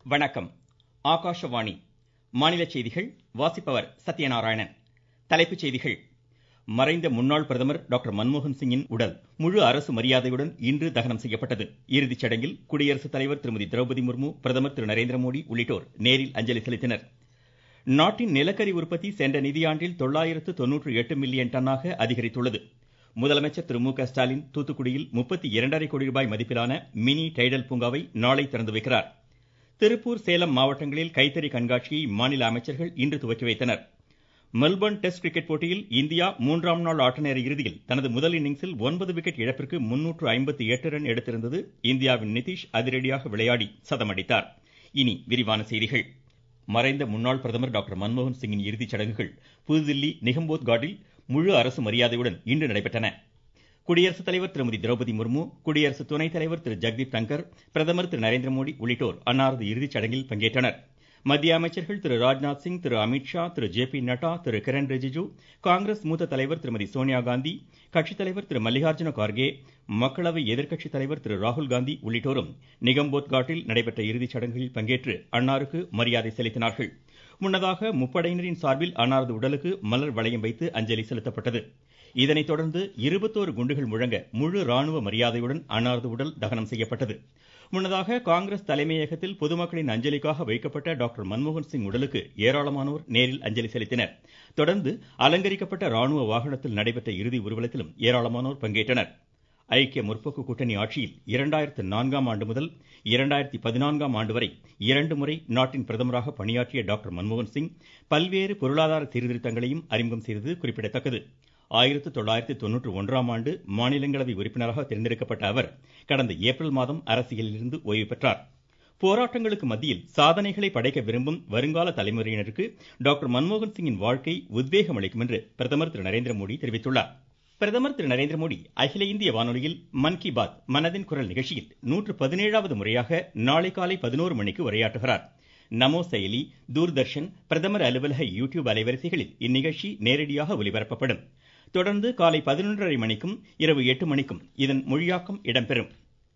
வணக்கம் ஆகாஷவாணி மாநில செய்திகள் வாசிப்பவர் சத்யநாராயணன் தலைப்புச் செய்திகள் மறைந்த முன்னாள் பிரதமர் டாக்டர் மன்மோகன் சிங்கின் உடல் முழு அரசு மரியாதையுடன் இன்று தகனம் செய்யப்பட்டது இறுதிச் சடங்கில் குடியரசுத் தலைவர் திருமதி திரௌபதி முர்மு பிரதமர் திரு நரேந்திர மோடி உள்ளிட்டோர் நேரில் அஞ்சலி செலுத்தினர் நாட்டின் நிலக்கரி உற்பத்தி சென்ற நிதியாண்டில் தொள்ளாயிரத்து தொன்னூற்று எட்டு மில்லியன் டன்னாக அதிகரித்துள்ளது முதலமைச்சர் திரு மு க ஸ்டாலின் தூத்துக்குடியில் முப்பத்தி இரண்டரை கோடி ரூபாய் மதிப்பிலான மினி டைடல் பூங்காவை நாளை திறந்து வைக்கிறார் திருப்பூர் சேலம் மாவட்டங்களில் கைத்தறி கண்காட்சியை மாநில அமைச்சர்கள் இன்று துவக்கி வைத்தனர் மெல்பர்ன் டெஸ்ட் கிரிக்கெட் போட்டியில் இந்தியா மூன்றாம் நாள் ஆட்டநேர இறுதியில் தனது முதல் இன்னிங்ஸில் ஒன்பது விக்கெட் இழப்பிற்கு முன்னூற்று ஐம்பத்தி எட்டு ரன் எடுத்திருந்தது இந்தியாவின் நிதிஷ் அதிரடியாக விளையாடி சதமடித்தார் இனி விரிவான செய்திகள் மறைந்த முன்னாள் பிரதமர் டாக்டர் மன்மோகன் சிங்கின் இறுதிச் சடங்குகள் புதுதில்லி நிகம்போத் கார்டில் முழு அரசு மரியாதையுடன் இன்று நடைபெற்றன குடியரசுத் தலைவர் திருமதி திரௌபதி முர்மு குடியரசு துணைத் தலைவர் திரு ஜெக்தீப் தங்கர் பிரதமர் திரு நரேந்திர மோடி உள்ளிட்டோர் அன்னாரது இறுதிச் சடங்கில் பங்கேற்றனர் மத்திய அமைச்சர்கள் திரு ராஜ்நாத் சிங் திரு அமித்ஷா திரு ஜே பி நட்டா திரு கிரண் ரிஜிஜு காங்கிரஸ் மூத்த தலைவர் திருமதி சோனியா காந்தி கட்சித் தலைவர் திரு மல்லிகார்ஜுன கார்கே மக்களவை எதிர்க்கட்சித் தலைவர் திரு ராகுல் காந்தி உள்ளிட்டோரும் நிகம்போத் காட்டில் நடைபெற்ற இறுதிச் சடங்குகளில் பங்கேற்று அன்னாருக்கு மரியாதை செலுத்தினார்கள் முன்னதாக முப்படையினரின் சார்பில் அன்னாரது உடலுக்கு மலர் வளையம் வைத்து அஞ்சலி செலுத்தப்பட்டது இதனைத் தொடர்ந்து இருபத்தோரு குண்டுகள் முழங்க முழு ராணுவ மரியாதையுடன் அன்னாரது உடல் தகனம் செய்யப்பட்டது முன்னதாக காங்கிரஸ் தலைமையகத்தில் பொதுமக்களின் அஞ்சலிக்காக வைக்கப்பட்ட டாக்டர் மன்மோகன் சிங் உடலுக்கு ஏராளமானோர் நேரில் அஞ்சலி செலுத்தினர் தொடர்ந்து அலங்கரிக்கப்பட்ட ராணுவ வாகனத்தில் நடைபெற்ற இறுதி ஊர்வலத்திலும் ஏராளமானோர் பங்கேற்றனர் ஐக்கிய முற்போக்கு கூட்டணி ஆட்சியில் இரண்டாயிரத்து நான்காம் ஆண்டு முதல் இரண்டாயிரத்தி பதினான்காம் ஆண்டு வரை இரண்டு முறை நாட்டின் பிரதமராக பணியாற்றிய டாக்டர் மன்மோகன் சிங் பல்வேறு பொருளாதார சீர்திருத்தங்களையும் அறிமுகம் செய்தது குறிப்பிடத்தக்கது ஆயிரத்து தொள்ளாயிரத்து தொன்னூற்று ஒன்றாம் ஆண்டு மாநிலங்களவை உறுப்பினராக தேர்ந்தெடுக்கப்பட்ட அவர் கடந்த ஏப்ரல் மாதம் அரசியலிலிருந்து ஓய்வு பெற்றார் போராட்டங்களுக்கு மத்தியில் சாதனைகளை படைக்க விரும்பும் வருங்கால தலைமுறையினருக்கு டாக்டர் மன்மோகன் சிங்கின் வாழ்க்கை உத்வேகம் அளிக்கும் என்று பிரதமர் திரு நரேந்திர மோடி தெரிவித்துள்ளார் பிரதமர் திரு நரேந்திர மோடி அகில இந்திய வானொலியில் மன் கி பாத் மனதின் குரல் நிகழ்ச்சியில் நூற்று பதினேழாவது முறையாக நாளை காலை பதினோரு மணிக்கு உரையாற்றுகிறார் நமோ செயலி தூர்தர்ஷன் பிரதமர் அலுவலக யூடியூப் அலைவரிசைகளில் இந்நிகழ்ச்சி நேரடியாக ஒலிபரப்பப்படும் தொடர்ந்து காலை பதினொன்றரை மணிக்கும் இரவு எட்டு மணிக்கும் இதன் மொழியாக்கம் இடம்பெறும்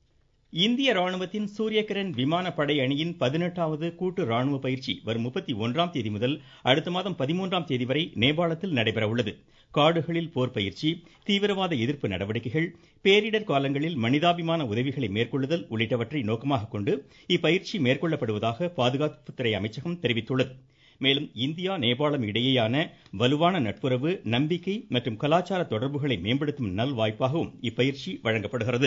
இந்திய ராணுவத்தின் சூரியகிரண் விமானப்படை அணியின் பதினெட்டாவது கூட்டு ராணுவ பயிற்சி வரும் முப்பத்தி ஒன்றாம் தேதி முதல் அடுத்த மாதம் பதிமூன்றாம் தேதி வரை நேபாளத்தில் நடைபெற உள்ளது காடுகளில் போர் பயிற்சி தீவிரவாத எதிர்ப்பு நடவடிக்கைகள் பேரிடர் காலங்களில் மனிதாபிமான உதவிகளை மேற்கொள்ளுதல் உள்ளிட்டவற்றை நோக்கமாக கொண்டு இப்பயிற்சி மேற்கொள்ளப்படுவதாக பாதுகாப்புத்துறை அமைச்சகம் தெரிவித்துள்ளது மேலும் இந்தியா நேபாளம் இடையேயான வலுவான நட்புறவு நம்பிக்கை மற்றும் கலாச்சார தொடர்புகளை மேம்படுத்தும் நல்வாய்ப்பாகவும் இப்பயிற்சி வழங்கப்படுகிறது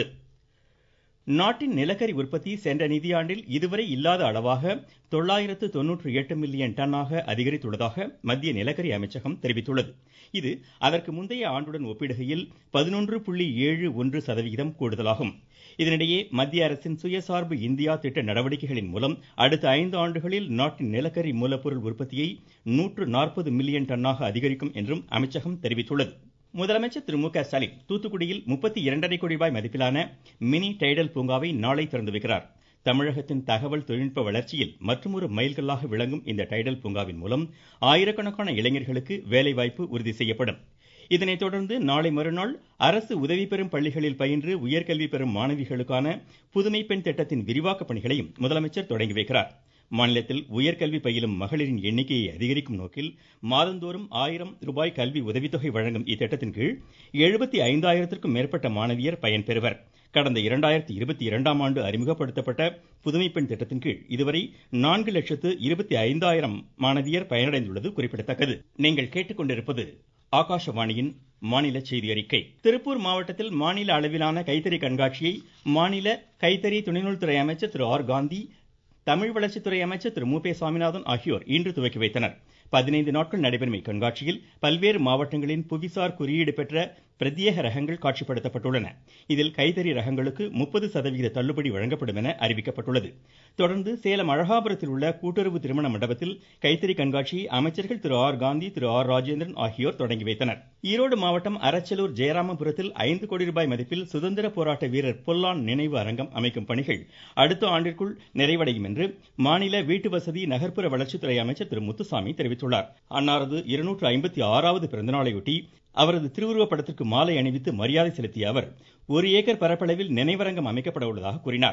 நாட்டின் நிலக்கரி உற்பத்தி சென்ற நிதியாண்டில் இதுவரை இல்லாத அளவாக தொள்ளாயிரத்து தொன்னூற்று எட்டு மில்லியன் டன்னாக அதிகரித்துள்ளதாக மத்திய நிலக்கரி அமைச்சகம் தெரிவித்துள்ளது இது அதற்கு முந்தைய ஆண்டுடன் ஒப்பிடுகையில் பதினொன்று புள்ளி ஏழு ஒன்று சதவிகிதம் கூடுதலாகும் இதனிடையே மத்திய அரசின் சுயசார்பு இந்தியா திட்ட நடவடிக்கைகளின் மூலம் அடுத்த ஐந்து ஆண்டுகளில் நாட்டின் நிலக்கரி மூலப்பொருள் உற்பத்தியை நூற்று நாற்பது மில்லியன் டன்னாக அதிகரிக்கும் என்றும் அமைச்சகம் தெரிவித்துள்ளது முதலமைச்சர் திரு மு க ஸ்டாலின் தூத்துக்குடியில் முப்பத்தி இரண்டரை கோடி ரூபாய் மதிப்பிலான மினி டைடல் பூங்காவை நாளை திறந்து வைக்கிறார் தமிழகத்தின் தகவல் தொழில்நுட்ப வளர்ச்சியில் மற்றொரு மைல்கல்லாக விளங்கும் இந்த டைடல் பூங்காவின் மூலம் ஆயிரக்கணக்கான இளைஞர்களுக்கு வேலைவாய்ப்பு உறுதி செய்யப்படும் இதனைத் தொடர்ந்து நாளை மறுநாள் அரசு உதவி பெறும் பள்ளிகளில் பயின்று உயர்கல்வி பெறும் மாணவிகளுக்கான புதுமை பெண் திட்டத்தின் விரிவாக்க பணிகளையும் முதலமைச்சர் தொடங்கி வைக்கிறார் மாநிலத்தில் உயர்கல்வி பயிலும் மகளிரின் எண்ணிக்கையை அதிகரிக்கும் நோக்கில் மாதந்தோறும் ஆயிரம் ரூபாய் கல்வி உதவித்தொகை வழங்கும் இத்திட்டத்தின் கீழ் எழுபத்தி ஐந்தாயிரத்திற்கும் மேற்பட்ட மாணவியர் பயன்பெறுவர் கடந்த இரண்டாயிரத்தி இருபத்தி இரண்டாம் ஆண்டு அறிமுகப்படுத்தப்பட்ட புதுமை பெண் திட்டத்தின் கீழ் இதுவரை நான்கு லட்சத்து இருபத்தி ஐந்தாயிரம் மாணவியர் பயனடைந்துள்ளது குறிப்பிடத்தக்கது நீங்கள் கேட்டுக்கொண்டிருப்பது ஆகாஷவாணியின் மாநில செய்தி அறிக்கை திருப்பூர் மாவட்டத்தில் மாநில அளவிலான கைத்தறி கண்காட்சியை மாநில கைத்தறி துணைநூல்துறை அமைச்சர் திரு ஆர் காந்தி தமிழ் வளர்ச்சித்துறை அமைச்சர் திரு மு பே சுவாமிநாதன் ஆகியோர் இன்று துவக்கி வைத்தனர் பதினைந்து நாட்கள் நடைபெறும் இக்கண்காட்சியில் பல்வேறு மாவட்டங்களின் புவிசார் குறியீடு பெற்ற பிரத்யேக ரகங்கள் காட்சிப்படுத்தப்பட்டுள்ளன இதில் கைத்தறி ரகங்களுக்கு முப்பது சதவிகித தள்ளுபடி வழங்கப்படும் என அறிவிக்கப்பட்டுள்ளது தொடர்ந்து சேலம் அழகாபுரத்தில் உள்ள கூட்டுறவு திருமண மண்டபத்தில் கைத்தறி கண்காட்சியை அமைச்சர்கள் திரு ஆர் காந்தி திரு ஆர் ராஜேந்திரன் ஆகியோர் தொடங்கி வைத்தனர் ஈரோடு மாவட்டம் அரச்சலூர் ஜெயராமபுரத்தில் ஐந்து கோடி ரூபாய் மதிப்பில் சுதந்திர போராட்ட வீரர் பொல்லான் நினைவு அரங்கம் அமைக்கும் பணிகள் அடுத்த ஆண்டிற்குள் நிறைவடையும் என்று மாநில வீட்டு வசதி நகர்ப்புற வளர்ச்சித்துறை அமைச்சர் திரு முத்துசாமி தெரிவித்துள்ளார் அன்னாரது இருநூற்று ஐம்பத்தி ஆறாவது பிறந்தநாளையொட்டி அவரது திருவுருவப் படத்திற்கு மாலை அணிவித்து மரியாதை செலுத்திய அவர் ஒரு ஏக்கர் பரப்பளவில் நினைவரங்கம் அமைக்கப்பட உள்ளதாக கூறினார்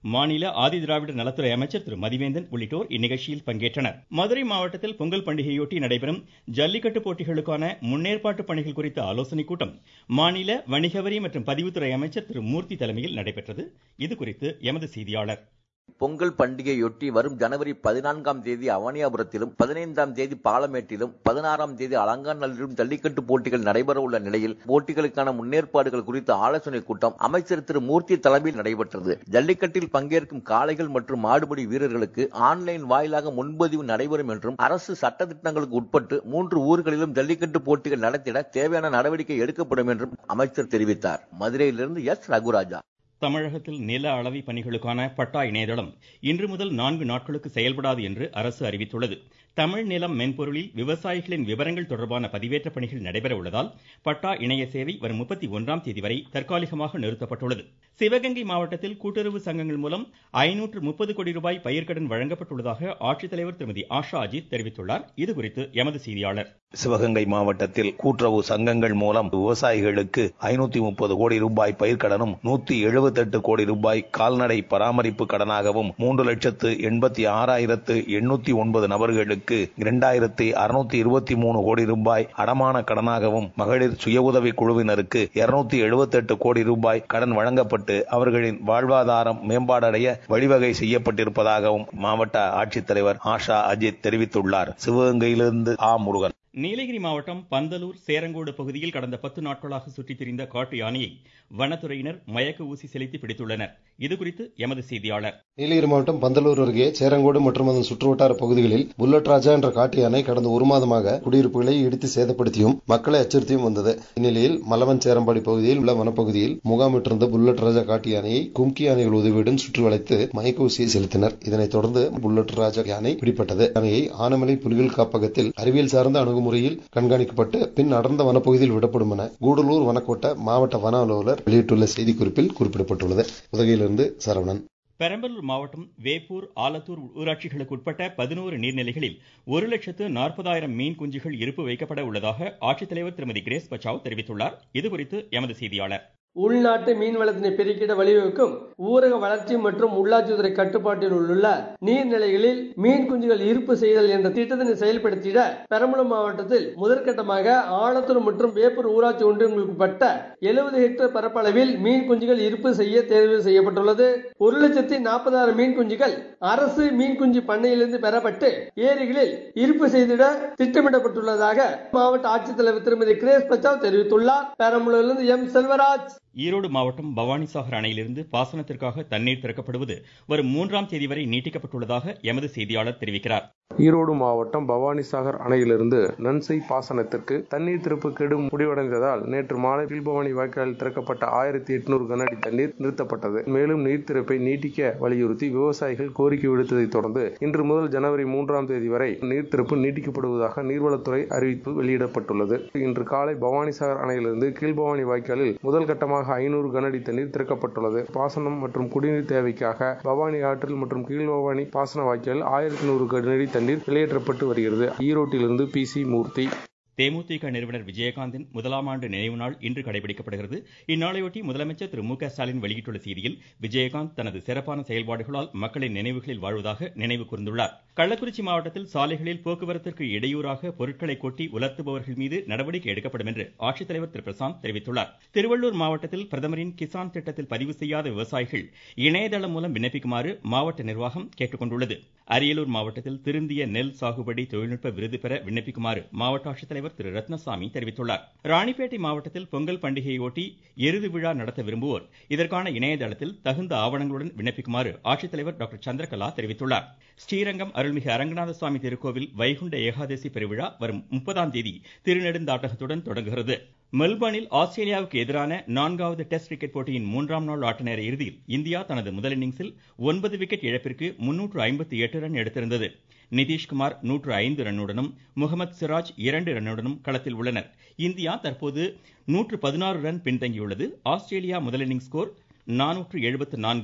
மாநில ஆதிதிராவிடர் நலத்துறை அமைச்சர் திரு மதிவேந்தன் உள்ளிட்டோர் இந்நிகழ்ச்சியில் பங்கேற்றனர் மதுரை மாவட்டத்தில் பொங்கல் பண்டிகையொட்டி நடைபெறும் ஜல்லிக்கட்டு போட்டிகளுக்கான முன்னேற்பாட்டு பணிகள் குறித்த ஆலோசனைக் கூட்டம் மாநில வணிகவரி மற்றும் பதிவுத்துறை அமைச்சர் திரு மூர்த்தி தலைமையில் நடைபெற்றது இதுகுறித்து எமது செய்தியாளர் பொங்கல் பண்டிகையொட்டி வரும் ஜனவரி பதினான்காம் தேதி அவனியாபுரத்திலும் பதினைந்தாம் தேதி பாலமேட்டிலும் பதினாறாம் தேதி அலங்காநல்லூரிலும் ஜல்லிக்கட்டு போட்டிகள் நடைபெற உள்ள நிலையில் போட்டிகளுக்கான முன்னேற்பாடுகள் குறித்த ஆலோசனைக் கூட்டம் அமைச்சர் திரு மூர்த்தி தலைமையில் நடைபெற்றது ஜல்லிக்கட்டில் பங்கேற்கும் காளைகள் மற்றும் மாடுபிடி வீரர்களுக்கு ஆன்லைன் வாயிலாக முன்பதிவு நடைபெறும் என்றும் அரசு சட்டத்திட்டங்களுக்கு உட்பட்டு மூன்று ஊர்களிலும் ஜல்லிக்கட்டு போட்டிகள் நடத்திட தேவையான நடவடிக்கை எடுக்கப்படும் என்றும் அமைச்சர் தெரிவித்தார் மதுரையிலிருந்து எஸ் ரகுராஜா தமிழகத்தில் நில அளவை பணிகளுக்கான பட்டா இணையதளம் இன்று முதல் நான்கு நாட்களுக்கு செயல்படாது என்று அரசு அறிவித்துள்ளது தமிழ் நிலம் மென்பொருளில் விவசாயிகளின் விவரங்கள் தொடர்பான பதிவேற்ற பணிகள் நடைபெற உள்ளதால் பட்டா இணைய சேவை வரும் முப்பத்தி ஒன்றாம் தேதி வரை தற்காலிகமாக நிறுத்தப்பட்டுள்ளது சிவகங்கை மாவட்டத்தில் கூட்டுறவு சங்கங்கள் மூலம் ஐநூற்று முப்பது கோடி ரூபாய் பயிர்க்கடன் வழங்கப்பட்டுள்ளதாக ஆட்சித்தலைவர் திருமதி ஆஷா அஜித் தெரிவித்துள்ளார் இதுகுறித்து எமது செய்தியாளர் சிவகங்கை மாவட்டத்தில் கூட்டுறவு சங்கங்கள் மூலம் விவசாயிகளுக்கு ஐநூத்தி முப்பது கோடி ரூபாய் பயிர்க்கடனும் நூத்தி எழுபத்தெட்டு கோடி ரூபாய் கால்நடை பராமரிப்பு கடனாகவும் மூன்று லட்சத்து எண்பத்தி ஆறாயிரத்து எண்ணூத்தி ஒன்பது நபர்களுக்கு இரண்டாயிரத்தி அறுநூத்தி இருபத்தி மூணு கோடி ரூபாய் அடமான கடனாகவும் மகளிர் சுய உதவி குழுவினருக்கு இருநூத்தி எழுபத்தெட்டு கோடி ரூபாய் கடன் வழங்கப்பட்டு அவர்களின் வாழ்வாதாரம் மேம்பாடடைய வழிவகை செய்யப்பட்டிருப்பதாகவும் மாவட்ட ஆட்சித்தலைவர் ஆஷா அஜித் தெரிவித்துள்ளார் சிவகங்கையிலிருந்து ஆ முருகன் நீலகிரி மாவட்டம் பந்தலூர் சேரங்கோடு பகுதியில் கடந்த பத்து நாட்களாக சுற்றித் திரிந்த காட்டு யானையை வனத்துறையினர் மயக்க ஊசி செலுத்தி பிடித்துள்ளனர் இதுகுறித்து எமது செய்தியாளர் நீலகிரி மாவட்டம் பந்தலூர் அருகே சேரங்கோடு மற்றும் அதன் சுற்றுவட்டார பகுதிகளில் புல்லட் ராஜா என்ற காட்டு யானை கடந்த ஒரு மாதமாக குடியிருப்புகளை இடித்து சேதப்படுத்தியும் மக்களை அச்சுறுத்தியும் வந்தது இந்நிலையில் மலவன் சேரம்பாடி பகுதியில் உள்ள வனப்பகுதியில் முகாமிட்டிருந்த புல்லட் ராஜா காட்டு யானையை கும்கி யானைகள் உதவியுடன் சுற்றி வளைத்து மயக்க ஊசியை செலுத்தினர் இதனைத் தொடர்ந்து புல்லட் ராஜா யானை பிடிப்பட்டது யானையை ஆனமலை புலிகள் காப்பகத்தில் அறிவியல் சார்ந்த அணுகுமுறையில் கண்காணிக்கப்பட்டு பின் அடர்ந்த வனப்பகுதியில் விடப்படும் என கூடலூர் வனக்கோட்ட மாவட்ட வன அலுவலர் வெளியிட்டுள்ள செய்திக்குறிப்பில் குறிப்பிடப்பட்டுள்ளது உதகையிலிருந்து சரவணன் பெரம்பலூர் மாவட்டம் வேப்பூர் ஆலத்தூர் ஊராட்சிகளுக்கு உட்பட்ட பதினோரு நீர்நிலைகளில் ஒரு லட்சத்து நாற்பதாயிரம் மீன் குஞ்சுகள் இருப்பு வைக்கப்பட உள்ளதாக ஆட்சித்தலைவர் திருமதி கிரேஸ் பச்சாவ் தெரிவித்துள்ளார் இதுகுறித்து எமது செய்தியாளர் உள்நாட்டு மீன் வளத்தினை பெருக்கிட வழிவகுக்கும் ஊரக வளர்ச்சி மற்றும் உள்ளாட்சித்துறை கட்டுப்பாட்டில் உள்ள நீர்நிலைகளில் மீன் குஞ்சுகள் இருப்பு செய்தல் என்ற திட்டத்தினை செயல்படுத்திட பெரம்பலூர் மாவட்டத்தில் முதற்கட்டமாக ஆலத்தூர் மற்றும் வேப்பூர் ஊராட்சி ஒன்றியங்களுக்குட்பட்ட எழுபது ஹெக்டேர் பரப்பளவில் மீன் குஞ்சுகள் இருப்பு செய்ய தேர்வு செய்யப்பட்டுள்ளது ஒரு லட்சத்தி நாற்பதாயிரம் மீன் குஞ்சுகள் அரசு மீன் குஞ்சு பண்ணையிலிருந்து பெறப்பட்டு ஏரிகளில் இருப்பு செய்திட திட்டமிடப்பட்டுள்ளதாக மாவட்ட ஆட்சித்தலைவர் திருமதி கிரேஸ் பச்சாவ் தெரிவித்துள்ளார் பெரம்பலூரிலிருந்து எம் செல்வராஜ் ஈரோடு மாவட்டம் பவானிசாகர் அணையிலிருந்து பாசனத்திற்காக தண்ணீர் திறக்கப்படுவது வரும் மூன்றாம் தேதி வரை நீட்டிக்கப்பட்டுள்ளதாக எமது செய்தியாளர் தெரிவிக்கிறார் ஈரோடு மாவட்டம் பவானிசாகர் அணையிலிருந்து நன்சை பாசனத்திற்கு தண்ணீர் திறப்பு கெடு முடிவடைந்ததால் நேற்று மாலை கீழ்பவானி வாய்க்காலில் திறக்கப்பட்ட ஆயிரத்தி எட்நூறு கனஅடி தண்ணீர் நிறுத்தப்பட்டது மேலும் நீர் திறப்பை நீட்டிக்க வலியுறுத்தி விவசாயிகள் கோரிக்கை விடுத்ததை தொடர்ந்து இன்று முதல் ஜனவரி மூன்றாம் தேதி வரை நீர் திறப்பு நீட்டிக்கப்படுவதாக நீர்வளத்துறை அறிவிப்பு வெளியிடப்பட்டுள்ளது இன்று காலை பவானிசாகர் அணையிலிருந்து கீழ்பவானி வாய்க்காலில் முதல் கட்டமாக ஐநூறு கனஅடி தண்ணீர் திறக்கப்பட்டுள்ளது பாசனம் மற்றும் குடிநீர் தேவைக்காக பவானி ஆற்றில் மற்றும் கீழ்பவானி பாசன வாய்க்காலில் ஆயிரத்தி நூறு கனஅடி தண்ணீர் வெளியேற்றப்பட்டு வருகிறது ஈரோட்டிலிருந்து பி சி மூர்த்தி தேமுதிக நிறுவனர் விஜயகாந்தின் முதலாம் ஆண்டு நினைவு நாள் இன்று கடைபிடிக்கப்படுகிறது இந்நாளையொட்டி முதலமைச்சர் திரு மு க ஸ்டாலின் வெளியிட்டுள்ள செய்தியில் விஜயகாந்த் தனது சிறப்பான செயல்பாடுகளால் மக்களின் நினைவுகளில் வாழ்வதாக நினைவு கூர்ந்துள்ளார் கள்ளக்குறிச்சி மாவட்டத்தில் சாலைகளில் போக்குவரத்திற்கு இடையூறாக பொருட்களை கொட்டி உலர்த்துபவர்கள் மீது நடவடிக்கை எடுக்கப்படும் என்று ஆட்சித்தலைவர் திரு பிரசாந்த் தெரிவித்துள்ளார் திருவள்ளூர் மாவட்டத்தில் பிரதமரின் கிசான் திட்டத்தில் பதிவு செய்யாத விவசாயிகள் இணையதளம் மூலம் விண்ணப்பிக்குமாறு மாவட்ட நிர்வாகம் கேட்டுக்கொண்டுள்ளது அரியலூர் மாவட்டத்தில் திருந்திய நெல் சாகுபடி தொழில்நுட்ப விருது பெற விண்ணப்பிக்குமாறு மாவட்ட ஆட்சித்தலைவர் திரு ரத்னசாமி தெரிவித்துள்ளார் ராணிப்பேட்டை மாவட்டத்தில் பொங்கல் பண்டிகையொட்டி எருது விழா நடத்த விரும்புவோர் இதற்கான இணையதளத்தில் தகுந்த ஆவணங்களுடன் விண்ணப்பிக்குமாறு ஆட்சித்தலைவர் டாக்டர் சந்திரகலா தெரிவித்துள்ளார் ஸ்ரீரங்கம் அருள்மிகு அரங்கநாத சுவாமி திருக்கோவில் வைகுண்ட ஏகாதசி பெருவிழா வரும் முப்பதாம் தேதி திருநெடுந்தாட்டகத்துடன் தொடங்குகிறது மெல்பர்னில் ஆஸ்திரேலியாவுக்கு எதிரான நான்காவது டெஸ்ட் கிரிக்கெட் போட்டியின் மூன்றாம் நாள் ஆட்ட நேர இறுதியில் இந்தியா தனது முதல் இன்னிங்ஸில் ஒன்பது விக்கெட் இழப்பிற்கு முன்னூற்று ஐம்பத்தி எட்டு ரன் எடுத்திருந்தது நிதிஷ்குமார் நூற்று ஐந்து ரன்னுடனும் முகமது சிராஜ் இரண்டு ரன்னுடனும் களத்தில் உள்ளனர் இந்தியா தற்போது நூற்று பதினாறு ரன் பின்தங்கியுள்ளது ஆஸ்திரேலியா முதல் இன்னிங்ஸ் ஸ்கோர் நானூற்று எழுபத்து நான்கு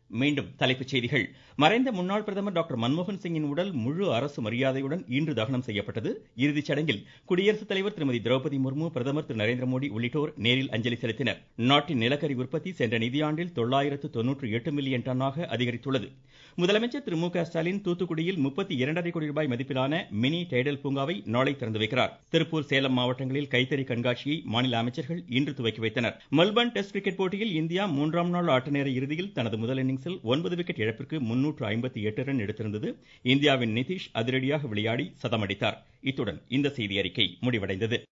மீண்டும் தலைப்புச் செய்திகள் மறைந்த முன்னாள் பிரதமர் டாக்டர் மன்மோகன் சிங்கின் உடல் முழு அரசு மரியாதையுடன் இன்று தகனம் செய்யப்பட்டது இறுதிச் சடங்கில் குடியரசுத் தலைவர் திருமதி திரௌபதி முர்மு பிரதமர் திரு நரேந்திர மோடி உள்ளிட்டோர் நேரில் அஞ்சலி செலுத்தினர் நாட்டின் நிலக்கரி உற்பத்தி சென்ற நிதியாண்டில் தொள்ளாயிரத்து தொன்னூற்று எட்டு மில்லியன் டன்னாக அதிகரித்துள்ளது முதலமைச்சர் திரு மு க ஸ்டாலின் தூத்துக்குடியில் முப்பத்தி இரண்டரை கோடி ரூபாய் மதிப்பிலான மினி டைடல் பூங்காவை நாளை திறந்து வைக்கிறார் திருப்பூர் சேலம் மாவட்டங்களில் கைத்தறி கண்காட்சியை மாநில அமைச்சர்கள் இன்று துவக்கி வைத்தனர் மெல்பர்ன் டெஸ்ட் கிரிக்கெட் போட்டியில் இந்தியா மூன்றாம் நாள் ஆட்ட நேர இறுதியில் தனது முதல் இன்னிங்ஸில் ஒன்பது விக்கெட் இழப்பிற்கு முன்னூற்று ஐம்பத்தி எட்டு ரன் எடுத்திருந்தது இந்தியாவின் நிதிஷ் அதிரடியாக விளையாடி சதமடித்தார் இத்துடன் இந்த செய்தி அறிக்கை முடிவடைந்தது